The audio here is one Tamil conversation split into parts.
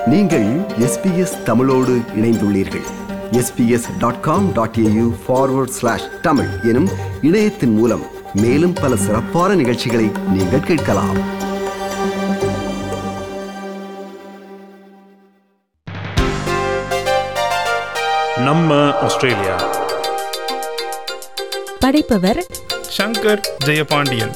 நீங்கள் எஸ்பிஎஸ் தமிழோடு இணைந்துள்ளீர்கள் SBS dot com dot AU forward slash Tamil எனும் இணையத்தின் மூலம் மேலும் பல சிறப்பான நிகழ்ச்சிகளை நீங்கள் கேட்கலாம் நம்ம ஆஸ்திரேலியா படைப்பவர் சங்கர் ஜெயபாண்டியன்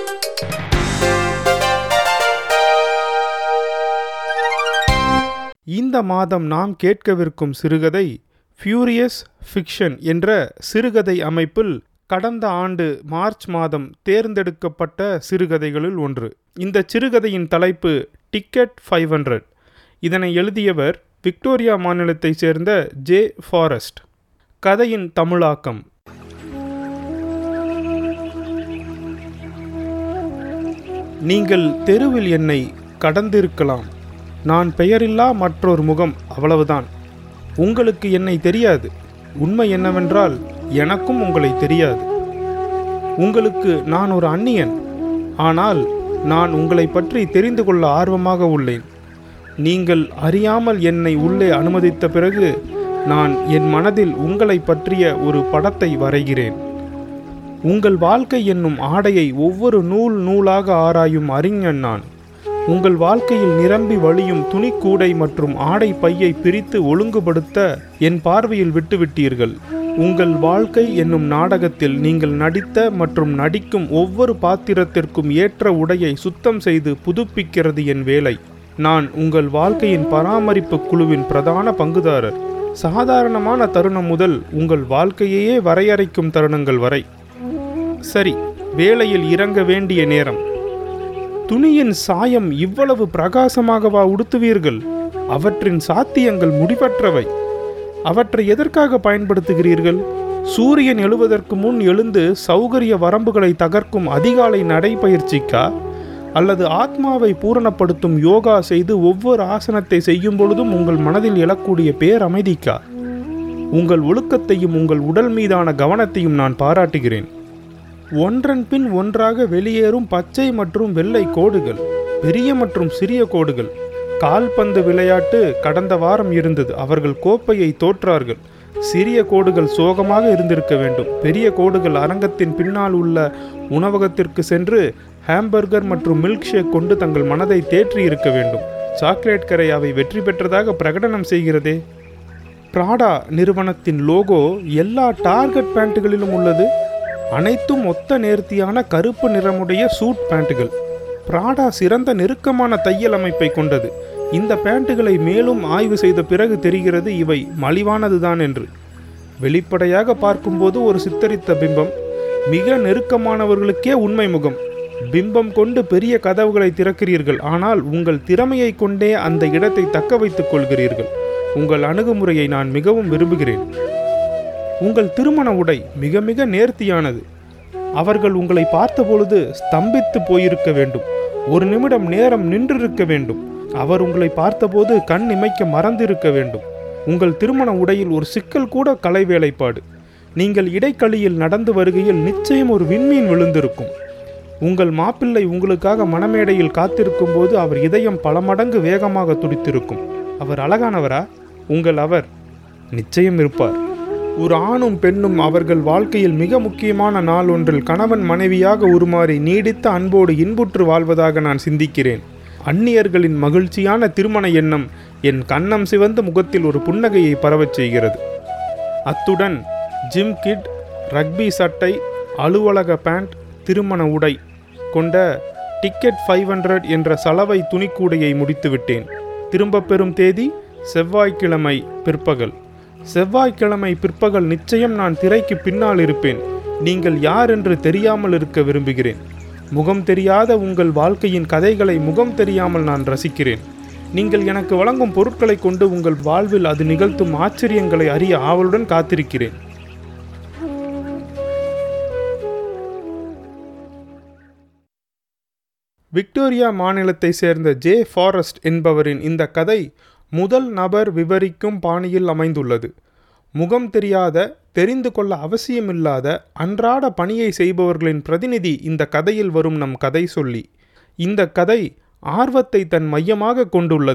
இந்த மாதம் நாம் கேட்கவிருக்கும் சிறுகதை ஃபியூரியஸ் ஃபிக்ஷன் என்ற சிறுகதை அமைப்பில் கடந்த ஆண்டு மார்ச் மாதம் தேர்ந்தெடுக்கப்பட்ட சிறுகதைகளில் ஒன்று இந்த சிறுகதையின் தலைப்பு டிக்கெட் ஃபைவ் ஹண்ட்ரட் இதனை எழுதியவர் விக்டோரியா மாநிலத்தைச் சேர்ந்த ஜே ஃபாரஸ்ட் கதையின் தமிழாக்கம் நீங்கள் தெருவில் என்னை கடந்திருக்கலாம் நான் பெயரில்லா மற்றொரு முகம் அவ்வளவுதான் உங்களுக்கு என்னை தெரியாது உண்மை என்னவென்றால் எனக்கும் உங்களை தெரியாது உங்களுக்கு நான் ஒரு அந்நியன் ஆனால் நான் உங்களை பற்றி தெரிந்து கொள்ள ஆர்வமாக உள்ளேன் நீங்கள் அறியாமல் என்னை உள்ளே அனுமதித்த பிறகு நான் என் மனதில் உங்களை பற்றிய ஒரு படத்தை வரைகிறேன் உங்கள் வாழ்க்கை என்னும் ஆடையை ஒவ்வொரு நூல் நூலாக ஆராயும் அறிஞன் நான் உங்கள் வாழ்க்கையில் நிரம்பி வழியும் துணிக்கூடை மற்றும் ஆடை பையை பிரித்து ஒழுங்குபடுத்த என் பார்வையில் விட்டுவிட்டீர்கள் உங்கள் வாழ்க்கை என்னும் நாடகத்தில் நீங்கள் நடித்த மற்றும் நடிக்கும் ஒவ்வொரு பாத்திரத்திற்கும் ஏற்ற உடையை சுத்தம் செய்து புதுப்பிக்கிறது என் வேலை நான் உங்கள் வாழ்க்கையின் பராமரிப்பு குழுவின் பிரதான பங்குதாரர் சாதாரணமான தருணம் முதல் உங்கள் வாழ்க்கையையே வரையறைக்கும் தருணங்கள் வரை சரி வேலையில் இறங்க வேண்டிய நேரம் துணியின் சாயம் இவ்வளவு பிரகாசமாகவா உடுத்துவீர்கள் அவற்றின் சாத்தியங்கள் முடிவற்றவை அவற்றை எதற்காக பயன்படுத்துகிறீர்கள் சூரியன் எழுவதற்கு முன் எழுந்து சௌகரிய வரம்புகளை தகர்க்கும் அதிகாலை நடைபயிற்சிக்கா அல்லது ஆத்மாவை பூரணப்படுத்தும் யோகா செய்து ஒவ்வொரு ஆசனத்தை செய்யும் பொழுதும் உங்கள் மனதில் எழக்கூடிய பேரமைதிக்கா உங்கள் ஒழுக்கத்தையும் உங்கள் உடல் மீதான கவனத்தையும் நான் பாராட்டுகிறேன் ஒன்றன் பின் ஒன்றாக வெளியேறும் பச்சை மற்றும் வெள்ளை கோடுகள் பெரிய மற்றும் சிறிய கோடுகள் கால்பந்து விளையாட்டு கடந்த வாரம் இருந்தது அவர்கள் கோப்பையை தோற்றார்கள் சிறிய கோடுகள் சோகமாக இருந்திருக்க வேண்டும் பெரிய கோடுகள் அரங்கத்தின் பின்னால் உள்ள உணவகத்திற்கு சென்று ஹாம்பர்கர் மற்றும் மில்க் ஷேக் கொண்டு தங்கள் மனதை தேற்றி இருக்க வேண்டும் சாக்லேட் கரை அவை வெற்றி பெற்றதாக பிரகடனம் செய்கிறதே பிராடா நிறுவனத்தின் லோகோ எல்லா டார்கெட் பேண்ட்டுகளிலும் உள்ளது அனைத்தும் ஒத்த நேர்த்தியான கருப்பு நிறமுடைய சூட் பேண்ட்டுகள் பிராடா சிறந்த நெருக்கமான தையல் அமைப்பை கொண்டது இந்த பேண்ட்டுகளை மேலும் ஆய்வு செய்த பிறகு தெரிகிறது இவை மலிவானதுதான் என்று வெளிப்படையாக பார்க்கும்போது ஒரு சித்தரித்த பிம்பம் மிக நெருக்கமானவர்களுக்கே உண்மை முகம் பிம்பம் கொண்டு பெரிய கதவுகளை திறக்கிறீர்கள் ஆனால் உங்கள் திறமையை கொண்டே அந்த இடத்தை தக்க வைத்துக் கொள்கிறீர்கள் உங்கள் அணுகுமுறையை நான் மிகவும் விரும்புகிறேன் உங்கள் திருமண உடை மிக மிக நேர்த்தியானது அவர்கள் உங்களை பார்த்தபொழுது ஸ்தம்பித்து போயிருக்க வேண்டும் ஒரு நிமிடம் நேரம் நின்றிருக்க வேண்டும் அவர் உங்களை பார்த்தபோது கண் இமைக்க மறந்திருக்க வேண்டும் உங்கள் திருமண உடையில் ஒரு சிக்கல் கூட கலை வேலைப்பாடு நீங்கள் இடைக்களியில் நடந்து வருகையில் நிச்சயம் ஒரு விண்மீன் விழுந்திருக்கும் உங்கள் மாப்பிள்ளை உங்களுக்காக மணமேடையில் காத்திருக்கும் போது அவர் இதயம் பல மடங்கு வேகமாக துடித்திருக்கும் அவர் அழகானவரா உங்கள் அவர் நிச்சயம் இருப்பார் ஒரு ஆணும் பெண்ணும் அவர்கள் வாழ்க்கையில் மிக முக்கியமான நாள் ஒன்றில் கணவன் மனைவியாக உருமாறி நீடித்த அன்போடு இன்புற்று வாழ்வதாக நான் சிந்திக்கிறேன் அந்நியர்களின் மகிழ்ச்சியான திருமண எண்ணம் என் கன்னம் சிவந்த முகத்தில் ஒரு புன்னகையை பரவச் செய்கிறது அத்துடன் ஜிம் கிட் ரக்பி சட்டை அலுவலக பேண்ட் திருமண உடை கொண்ட டிக்கெட் ஃபைவ் ஹண்ட்ரட் என்ற சலவை துணிக்கூடையை முடித்துவிட்டேன் திரும்பப் பெறும் தேதி செவ்வாய்க்கிழமை பிற்பகல் செவ்வாய்க்கிழமை பிற்பகல் நிச்சயம் நான் திரைக்கு பின்னால் இருப்பேன் நீங்கள் யார் என்று தெரியாமல் இருக்க விரும்புகிறேன் முகம் தெரியாத உங்கள் வாழ்க்கையின் கதைகளை முகம் தெரியாமல் நான் ரசிக்கிறேன் நீங்கள் எனக்கு வழங்கும் பொருட்களை கொண்டு உங்கள் வாழ்வில் அது நிகழ்த்தும் ஆச்சரியங்களை அறிய ஆவலுடன் காத்திருக்கிறேன் விக்டோரியா மாநிலத்தை சேர்ந்த ஜே ஃபாரஸ்ட் என்பவரின் இந்த கதை முதல் நபர் விவரிக்கும் பாணியில் அமைந்துள்ளது முகம் தெரியாத தெரிந்து கொள்ள அவசியமில்லாத அன்றாட பணியை செய்பவர்களின் பிரதிநிதி இந்த கதையில் வரும் நம் கதை சொல்லி இந்த கதை ஆர்வத்தை தன் மையமாக கொண்டுள்ளது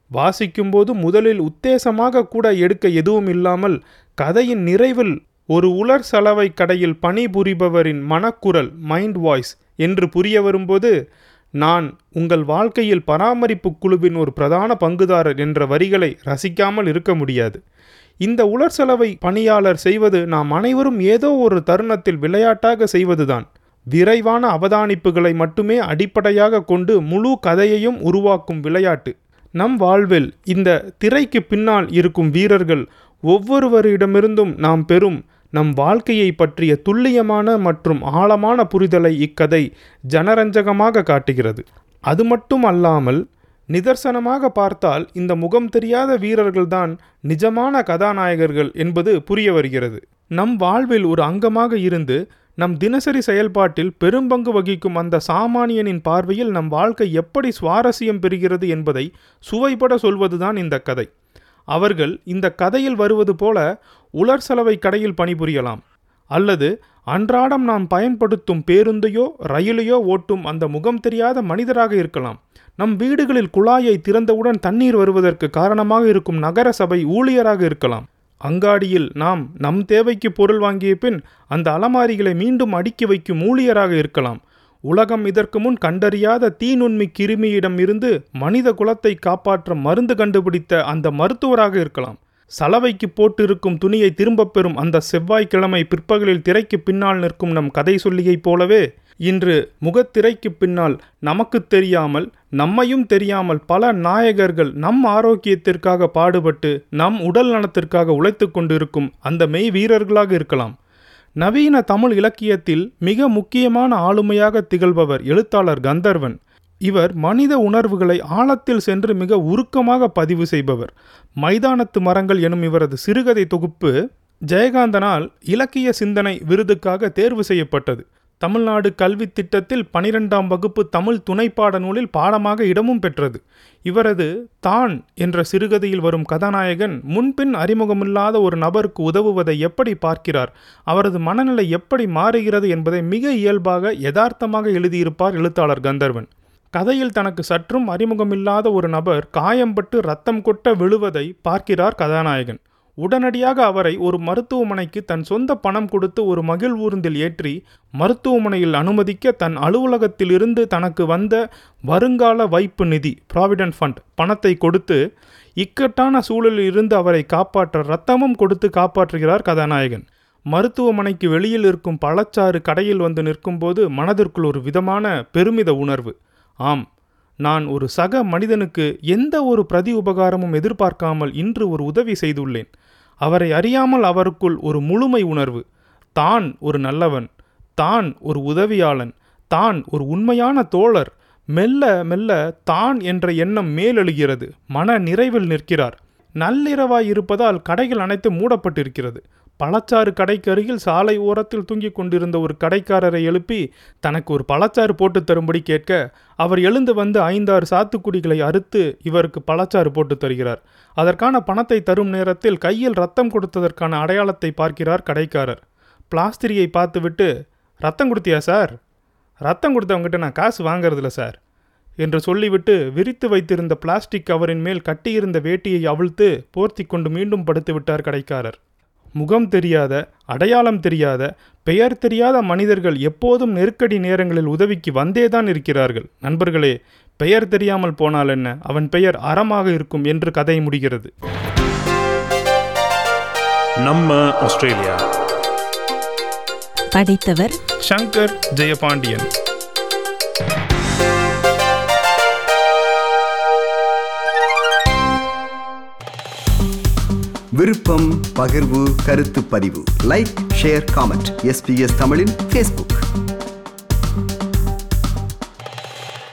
வாசிக்கும்போது முதலில் உத்தேசமாக கூட எடுக்க எதுவும் இல்லாமல் கதையின் நிறைவில் ஒரு உலர் சலவை கடையில் பணிபுரிபவரின் மனக்குரல் மைண்ட் வாய்ஸ் என்று புரிய வரும்போது நான் உங்கள் வாழ்க்கையில் பராமரிப்பு குழுவின் ஒரு பிரதான பங்குதாரர் என்ற வரிகளை ரசிக்காமல் இருக்க முடியாது இந்த உலர் செலவை பணியாளர் செய்வது நாம் அனைவரும் ஏதோ ஒரு தருணத்தில் விளையாட்டாக செய்வதுதான் விரைவான அவதானிப்புகளை மட்டுமே அடிப்படையாக கொண்டு முழு கதையையும் உருவாக்கும் விளையாட்டு நம் வாழ்வில் இந்த திரைக்கு பின்னால் இருக்கும் வீரர்கள் ஒவ்வொருவரிடமிருந்தும் நாம் பெறும் நம் வாழ்க்கையை பற்றிய துல்லியமான மற்றும் ஆழமான புரிதலை இக்கதை ஜனரஞ்சகமாக காட்டுகிறது அது மட்டும் அல்லாமல் நிதர்சனமாக பார்த்தால் இந்த முகம் தெரியாத வீரர்கள்தான் நிஜமான கதாநாயகர்கள் என்பது புரிய வருகிறது நம் வாழ்வில் ஒரு அங்கமாக இருந்து நம் தினசரி செயல்பாட்டில் பெரும்பங்கு வகிக்கும் அந்த சாமானியனின் பார்வையில் நம் வாழ்க்கை எப்படி சுவாரஸ்யம் பெறுகிறது என்பதை சுவைபட சொல்வதுதான் இந்த கதை அவர்கள் இந்த கதையில் வருவது போல உலர் சலவை கடையில் பணிபுரியலாம் அல்லது அன்றாடம் நாம் பயன்படுத்தும் பேருந்தையோ ரயிலையோ ஓட்டும் அந்த முகம் தெரியாத மனிதராக இருக்கலாம் நம் வீடுகளில் குழாயை திறந்தவுடன் தண்ணீர் வருவதற்கு காரணமாக இருக்கும் நகர சபை ஊழியராக இருக்கலாம் அங்காடியில் நாம் நம் தேவைக்கு பொருள் வாங்கிய பின் அந்த அலமாரிகளை மீண்டும் அடுக்கி வைக்கும் ஊழியராக இருக்கலாம் உலகம் இதற்கு முன் கண்டறியாத தீநுண்மி கிருமியிடம் இருந்து மனித குலத்தை காப்பாற்ற மருந்து கண்டுபிடித்த அந்த மருத்துவராக இருக்கலாம் சலவைக்கு போட்டிருக்கும் துணியை திரும்பப் பெறும் அந்த செவ்வாய்க்கிழமை பிற்பகலில் திரைக்கு பின்னால் நிற்கும் நம் கதை சொல்லியைப் போலவே இன்று முகத்திரைக்கு பின்னால் நமக்கு தெரியாமல் நம்மையும் தெரியாமல் பல நாயகர்கள் நம் ஆரோக்கியத்திற்காக பாடுபட்டு நம் உடல் நலத்திற்காக உழைத்து கொண்டிருக்கும் அந்த மெய் வீரர்களாக இருக்கலாம் நவீன தமிழ் இலக்கியத்தில் மிக முக்கியமான ஆளுமையாக திகழ்பவர் எழுத்தாளர் கந்தர்வன் இவர் மனித உணர்வுகளை ஆழத்தில் சென்று மிக உருக்கமாக பதிவு செய்பவர் மைதானத்து மரங்கள் எனும் இவரது சிறுகதை தொகுப்பு ஜெயகாந்தனால் இலக்கிய சிந்தனை விருதுக்காக தேர்வு செய்யப்பட்டது தமிழ்நாடு கல்வித் திட்டத்தில் பனிரெண்டாம் வகுப்பு தமிழ் துணைப்பாட நூலில் பாடமாக இடமும் பெற்றது இவரது தான் என்ற சிறுகதையில் வரும் கதாநாயகன் முன்பின் அறிமுகமில்லாத ஒரு நபருக்கு உதவுவதை எப்படி பார்க்கிறார் அவரது மனநிலை எப்படி மாறுகிறது என்பதை மிக இயல்பாக யதார்த்தமாக எழுதியிருப்பார் எழுத்தாளர் கந்தர்வன் கதையில் தனக்கு சற்றும் அறிமுகமில்லாத ஒரு நபர் காயம்பட்டு ரத்தம் கொட்ட விழுவதை பார்க்கிறார் கதாநாயகன் உடனடியாக அவரை ஒரு மருத்துவமனைக்கு தன் சொந்த பணம் கொடுத்து ஒரு மகிழ் ஊர்ந்தில் ஏற்றி மருத்துவமனையில் அனுமதிக்க தன் அலுவலகத்திலிருந்து தனக்கு வந்த வருங்கால வைப்பு நிதி ப்ராவிடென்ட் ஃபண்ட் பணத்தை கொடுத்து இக்கட்டான சூழலில் இருந்து அவரை காப்பாற்ற ரத்தமும் கொடுத்து காப்பாற்றுகிறார் கதாநாயகன் மருத்துவமனைக்கு வெளியில் இருக்கும் பழச்சாறு கடையில் வந்து நிற்கும்போது மனதிற்குள் ஒரு விதமான பெருமித உணர்வு ஆம் நான் ஒரு சக மனிதனுக்கு எந்த ஒரு பிரதி உபகாரமும் எதிர்பார்க்காமல் இன்று ஒரு உதவி செய்துள்ளேன் அவரை அறியாமல் அவருக்குள் ஒரு முழுமை உணர்வு தான் ஒரு நல்லவன் தான் ஒரு உதவியாளன் தான் ஒரு உண்மையான தோழர் மெல்ல மெல்ல தான் என்ற எண்ணம் மேலெழுகிறது மன நிறைவில் நிற்கிறார் நள்ளிரவாய் இருப்பதால் கடைகள் அனைத்து மூடப்பட்டிருக்கிறது பழச்சாறு கடைக்கு அருகில் சாலை ஓரத்தில் தூங்கிக் கொண்டிருந்த ஒரு கடைக்காரரை எழுப்பி தனக்கு ஒரு பழச்சாறு போட்டு தரும்படி கேட்க அவர் எழுந்து வந்து ஐந்தாறு சாத்துக்குடிகளை அறுத்து இவருக்கு பழச்சாறு போட்டு தருகிறார் அதற்கான பணத்தை தரும் நேரத்தில் கையில் ரத்தம் கொடுத்ததற்கான அடையாளத்தை பார்க்கிறார் கடைக்காரர் பிளாஸ்திரியை பார்த்துவிட்டு ரத்தம் கொடுத்தியா சார் ரத்தம் கொடுத்தவங்ககிட்ட நான் காசு வாங்கறதில்ல சார் என்று சொல்லிவிட்டு விரித்து வைத்திருந்த பிளாஸ்டிக் கவரின் மேல் கட்டியிருந்த வேட்டியை அவிழ்த்து போர்த்தி கொண்டு மீண்டும் படுத்து விட்டார் கடைக்காரர் முகம் தெரியாத அடையாளம் தெரியாத பெயர் தெரியாத மனிதர்கள் எப்போதும் நெருக்கடி நேரங்களில் உதவிக்கு வந்தேதான் இருக்கிறார்கள் நண்பர்களே பெயர் தெரியாமல் போனால் என்ன அவன் பெயர் அறமாக இருக்கும் என்று கதை முடிகிறது நம்ம ஆஸ்திரேலியா படித்தவர் சங்கர் ஜெயபாண்டியன் விருப்பம் பகிர்வு கருத்து பதிவு லைக் ஷேர் காமெண்ட் எஸ்பிஎஸ் தமிழின் ஃபேஸ்புக்